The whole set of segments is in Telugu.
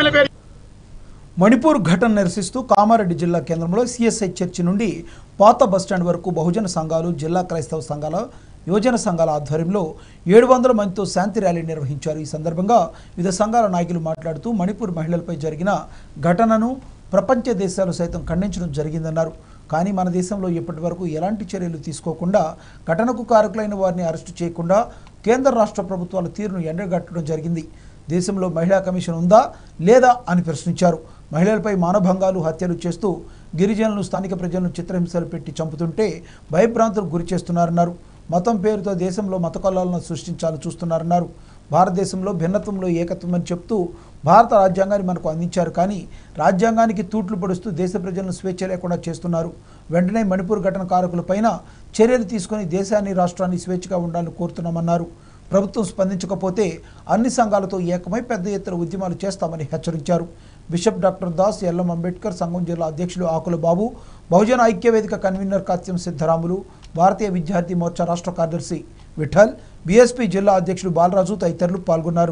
ప్రజల పేరు మణిపూర్ ఘటన నిరసిస్తూ కామారెడ్డి జిల్లా కేంద్రంలో సిఎస్ఐ చర్చి నుండి పాత బస్టాండ్ వరకు బహుజన సంఘాలు జిల్లా క్రైస్తవ సంఘాల యువజన సంఘాల ఆధ్వర్యంలో ఏడు వందల మందితో శాంతి ర్యాలీ నిర్వహించారు ఈ సందర్భంగా వివిధ సంఘాల నాయకులు మాట్లాడుతూ మణిపూర్ మహిళలపై జరిగిన ఘటనను ప్రపంచ దేశాలు సైతం ఖండించడం జరిగిందన్నారు కానీ మన దేశంలో ఇప్పటి వరకు ఎలాంటి చర్యలు తీసుకోకుండా ఘటనకు కారకులైన వారిని అరెస్టు చేయకుండా కేంద్ర రాష్ట్ర ప్రభుత్వాల తీరును ఎండగట్టడం జరిగింది దేశంలో మహిళా కమిషన్ ఉందా లేదా అని ప్రశ్నించారు మహిళలపై మానభంగాలు హత్యలు చేస్తూ గిరిజనులు స్థానిక ప్రజలను చిత్రహింసలు పెట్టి చంపుతుంటే భయభ్రాంతులకు గురి చేస్తున్నారన్నారు మతం పేరుతో దేశంలో మత కల్లాలను సృష్టించాలని చూస్తున్నారన్నారు భారతదేశంలో భిన్నత్వంలో ఏకత్వం అని చెప్తూ భారత రాజ్యాంగాన్ని మనకు అందించారు కానీ రాజ్యాంగానికి తూట్లు పొడుస్తూ దేశ ప్రజలను స్వేచ్ఛ లేకుండా చేస్తున్నారు వెంటనే మణిపూర్ ఘటన కారకులపైన చర్యలు తీసుకొని దేశాన్ని రాష్ట్రాన్ని స్వేచ్ఛగా ఉండాలని కోరుతున్నామన్నారు ప్రభుత్వం స్పందించకపోతే అన్ని సంఘాలతో ఏకమై పెద్ద ఎత్తున ఉద్యమాలు చేస్తామని హెచ్చరించారు బిషప్ డాక్టర్ దాస్ ఎల్లం అంబేద్కర్ సంఘం జిల్లా అధ్యక్షులు ఆకుల బాబు బహుజన ఐక్య వేదిక కన్వీనర్ కాత్యం సిద్ధరాములు భారతీయ విద్యార్థి మోర్చా రాష్ట్ర కార్యదర్శి విఠల్ బీఎస్పీ జిల్లా అధ్యక్షుడు బాలరాజు తదితరులు పాల్గొన్నారు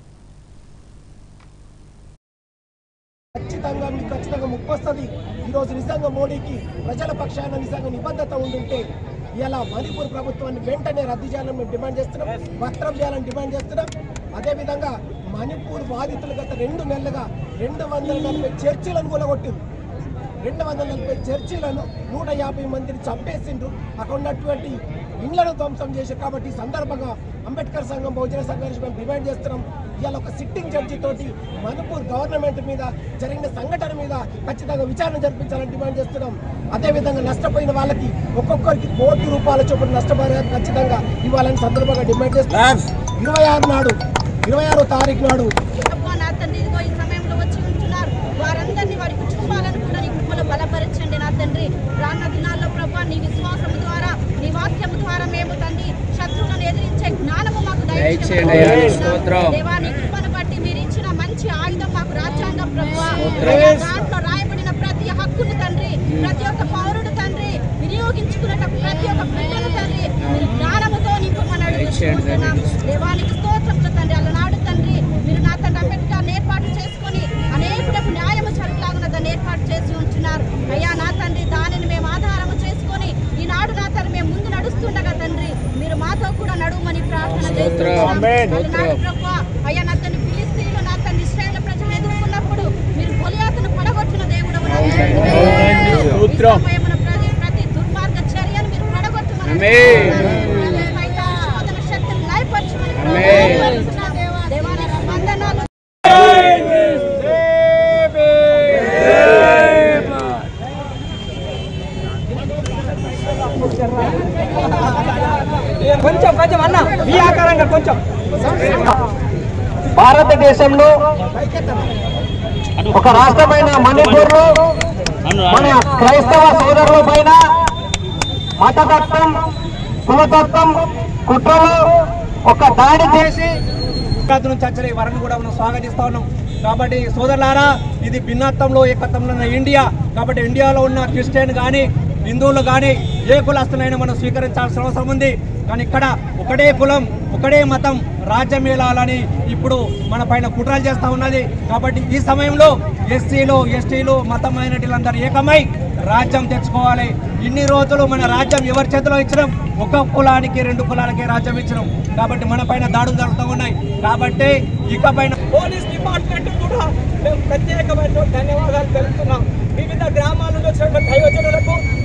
ఖచ్చితంగా మీకు ఖచ్చితంగా ముప్పు వస్తుంది ఈరోజు నిజంగా మోడీకి ప్రజల పక్షాన నిజంగా నిబద్ధత ఉండుంటే ఇలా మణిపూర్ ప్రభుత్వాన్ని వెంటనే రద్దు చేయాలని మేము డిమాండ్ చేస్తున్నాం భద్రం చేయాలని డిమాండ్ చేస్తున్నాం అదేవిధంగా మణిపూర్ బాధితులు గత రెండు నెలలుగా రెండు వందల నలభై చర్చిలను కూలగొట్టింది రెండు వందల నలభై చర్చిలను నూట యాభై మందిని చంపేసిండ్రు అక్కడ ఉన్నటువంటి ఇండ్లను ధ్వంసం చేశారు కాబట్టి ఈ సందర్భంగా అంబేద్కర్ సంఘం బహుజన సంఘం నుంచి మేము డిమాండ్ చేస్తున్నాం ఇవాళ ఒక సిట్టింగ్ జడ్జి తోటి మణిపూర్ గవర్నమెంట్ మీద జరిగిన సంఘటన మీద ఖచ్చితంగా విచారణ జరిపించాలని డిమాండ్ చేస్తున్నాం అదేవిధంగా నష్టపోయిన వాళ్ళకి ఒక్కొక్కరికి కోటి రూపాయల చొప్పున నష్టపరిహారం ఖచ్చితంగా ఇవ్వాలని సందర్భంగా డిమాండ్ చేస్తున్నాం ఇరవై ఆరు నాడు ఇరవై ఆరో తారీఖు నాడు అబ్బా నా తండ్రి ఇదిగో ఈ సమయంలో వచ్చి ఉంటున్నారు వారందరినీ వారి కుటుంబాలను కూడా నీ కృపలో బలపరచండి నా తండ్రి రాన్న దినాల్లో ప్రభా నీ విశ్వాసము ద్వారా నీ వాక్యము ద్వారా మేము తండ్రి శత్రువులను ఎదిరించే జ్ఞానము మాకు దయచేయండి అయ్యా, నీ స్తోత్రం. దేవా నీ కృపను బట్టి మీరు ఇచ్చిన మంచి ఆయుధం మాకు రాజ్యాంగం ప్రభా స్తోత్రం. దాంట్లో రాయబడిన ప్రతి హక్కును తండ్రి ప్రతి ఒక్క పౌరుడు తండ్రి వినియోగించుకున్నట్టు ప్రతి ఒక్క బిడ్డను తండ్రి మీరు జ్ఞానముతో నింపమని దయచేయండి తండ్రి. అడుగుతున్నాం దేవానికి స్తోత్రంతో తండ్రి అలనాడు తండ్రి మీరు నా తండ్రి అంబేద్కర్ ఏర్పాటు చేసుకొని అనేకులకు న్యాయము చరకులాగున దాన్ని ఏర్పాటు చేసి ఉంటున్నారు అయ్యా నా తండ్రి దానిని మేము ఆధారము చేసుకొని ఈనాడు నా తండ్రి మేము ముందు నడుస్తుండగా తండ్రి మీరు మాతో కూడా నడుమని ప్రార్థన చేస్తున్నాం అలనాడు ప్రభువా, అయ్యా నా తండ్రి ఫిలిస్తీన్లు నా తండ్రి ఇస్రాయేల్ ప్రజలు ఎదుర్కొన్నప్పుడు మీరు గొలియాతును పడగొట్టిన దేవుడు ప్రతి ప్రతి దుర్మార్గ చర్యను మీరు పడగొట్టమని ఆమేన్. శోధన శక్తిని లయపరచమని ఆమేన్. ప్రార్థిస్తున్నాం. దేవానికి వందనాలు కొంచెం కొంచెం అన్న ఈ ఆకారంగా కొంచెం భారతదేశంలో ఒక రాష్ట్రమైన మణిపూర్ లో మన క్రైస్తవ సోదరుల పైన మతతత్వం కులతత్వం కుట్రలు ఒక దాడి చేసి గుజరాత్ నుంచి వచ్చిన ఈ వరను కూడా మనం స్వాగతిస్తా ఉన్నాం కాబట్టి సోదరులారా ఇది భిన్నత్వంలో ఏకత్వంలో ఉన్న ఇండియా కాబట్టి ఇండియాలో ఉన్న క్రిస్టియన్ కానీ హిందువులు కానీ ఏ కులస్తులైనా మనం స్వీకరించాల్సిన అవసరం ఉంది కానీ ఇక్కడ ఒకటే కులం ఒకటే మతం రాజ్యం ఏలాలని ఇప్పుడు మన పైన కుట్రలు చేస్తూ ఉన్నది కాబట్టి ఈ సమయంలో ఎస్సీలు ఎస్టీలు మతం మైనార్టీలందరూ ఏకమై రాజ్యం తెచ్చుకోవాలి ఇన్ని రోజులు మన రాజ్యం ఎవరి చేతిలో ఇచ్చినాం ఒక కులానికి రెండు కులాలకి రాజ్యం ఇచ్చినాం కాబట్టి మన పైన దాడులు జరుగుతూ ఉన్నాయి కాబట్టి ఇకపైన పోలీస్ డిపార్ట్మెంట్ కూడా మేము ప్రత్యేకమైన ధన్యవాదాలు తెలుపుతున్నాం వివిధ గ్రామాల నుంచి వచ్చిన దైవజనుల